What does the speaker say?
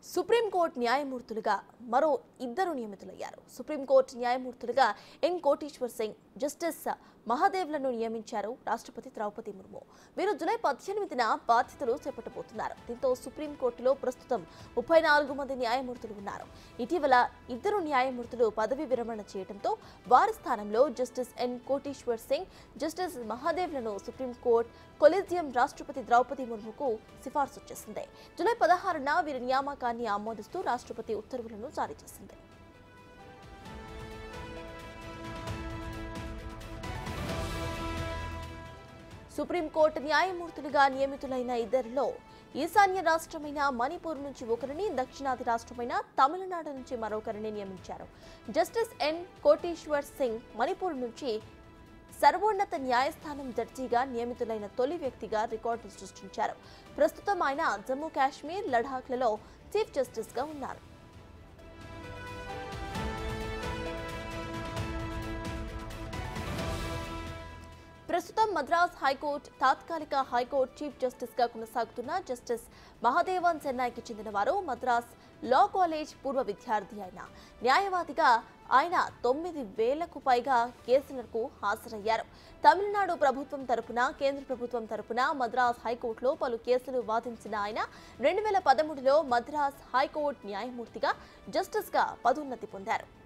supreme court న్యాయమూర్తులుగా మరో ఇద్దరు నియమితులయ్యారు సుప్రీంకోర్టు న్యాయమూర్తులుగా ఎన్ కోటీశ్వర్ సింగ్ జస్టిస్ మహాదేవ్లను నియమించారు రాష్ట్రపతి ద్రౌపది ముర్ము వీరు జూలై పద్దెనిమిదిన బాధ్యతలు చేపట్టబోతున్నారు దీంతో సుప్రీంకోర్టులో ప్రస్తుతం ముప్పై నాలుగు మంది న్యాయమూర్తులు ఉన్నారు ఇటీవల ఇద్దరు న్యాయమూర్తులు పదవి విరమణ చేయడంతో వారి స్థానంలో justice N Koteshwar Singh justice మహాదేవ్లను సుప్రీంకోర్టు కొలీజియం రాష్ట్రపతి ద్రౌపది ముర్ముకు సిఫార్సు చేసింది జూలై పదహారున వీరి నియామకాన్ని ఆమోదిస్తూ రాష్ట్రపతి ఉత్తర్వులను జారీ చేసింది సుప్రీంకోర్టు న్యాయమూర్తులుగా నియమితులైన ఇద్దరిలో ఈశాన్య రాష్ట్రమైన మణిపూర్ నుంచి ఒకరిని దక్షిణాది రాష్ట్రమైన తమిళనాడు నుంచి మరొకరిని నియమించారు జస్టిస్ ఎన్ కోటీశ్వర్ సింగ్ మణిపూర్ నుంచి సర్వోన్నత న్యాయస్థానం జడ్జిగా నియమితులైన తొలి వ్యక్తిగా రికార్డు సృష్టించారు ప్రస్తుతం ఆయన జమ్మూ కాశ్మీర్ లడాఖ్లలో చీఫ్ జస్టిస్గా ఉన్నారు ప్రస్తుతం మద్రాస్ హైకోర్టు తాత్కాలిక హైకోర్టు చీఫ్ జస్టిస్ గా కొనసాగుతున్న జస్టిస్ మహాదేవన్ చెన్నైకి చెందిన వారు మద్రాస్ లా కాలేజ్ పూర్వ విద్యార్థి అయిన న్యాయవాదిగా ఆయన తొమ్మిది వేలకు పైగా కేసులకు హాజరయ్యారు తమిళనాడు ప్రభుత్వం తరపున కేంద్ర ప్రభుత్వం తరపున మద్రాస్ హైకోర్టులో పలు కేసులు వాదించిన ఆయన రెండు వేల పదమూడులో మద్రాస్ హైకోర్టు న్యాయమూర్తిగా జస్టిస్గా పదోన్నతి పొందారు